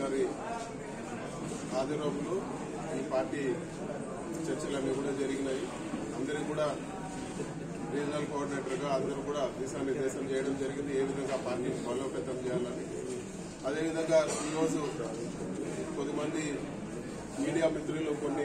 గారి ఆదిలోపులు ఈ పార్టీ చర్చలన్నీ కూడా జరిగినాయి అందరికి కూడా రీజనల్ కోఆర్డినేటర్ గా అందరూ కూడా దిశానిర్దేశం చేయడం జరిగింది ఏ విధంగా పార్టీని బలోపేతం చేయాలని అదేవిధంగా ఈరోజు కొద్దిమంది మీడియా మిత్రులు కొన్ని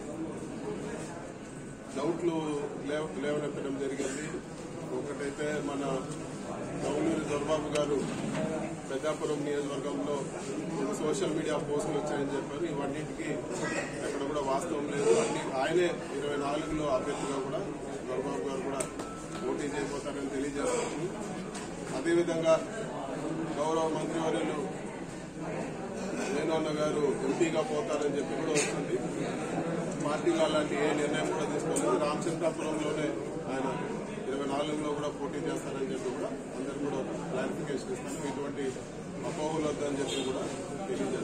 డౌట్లు లేవ- లేవనెత్తడం జరిగింది ఒకటైతే మన గౌనూరి దొరబాబు గారు పెద్దాపురం నియోజకవర్గంలో కొన్ని సోషల్ మీడియా పోస్టులు వచ్చాయని చెప్పారు ఇవన్నింటికి ఎక్కడ కూడా వాస్తవం లేదు అన్ని ఆయనే ఇరవై నాలుగులో అభ్యర్థిగా కూడా దొరబాబు గారు కూడా పోటీ చేయబోతారని తెలియజేస్తుంది అదేవిధంగా గౌరవ మంత్రివర్యులు వేణున్న గారు ఎంపీగా పోతారని చెప్పి కూడా వస్తుంది పార్టీలో అలాంటి ఏ నిర్ణయం కూడా తీసుకోలేదు రామచంద్రాపురంలోనే ఆయన ఇరవై నాలుగులో కూడా పోటీ చేస్తారని చెప్పి కూడా అందరూ కూడా క్లారిఫికేషన్ ఇస్తాను ఇటువంటి అపోహలు వద్దని చెప్పి కూడా తెలియజేస్తారు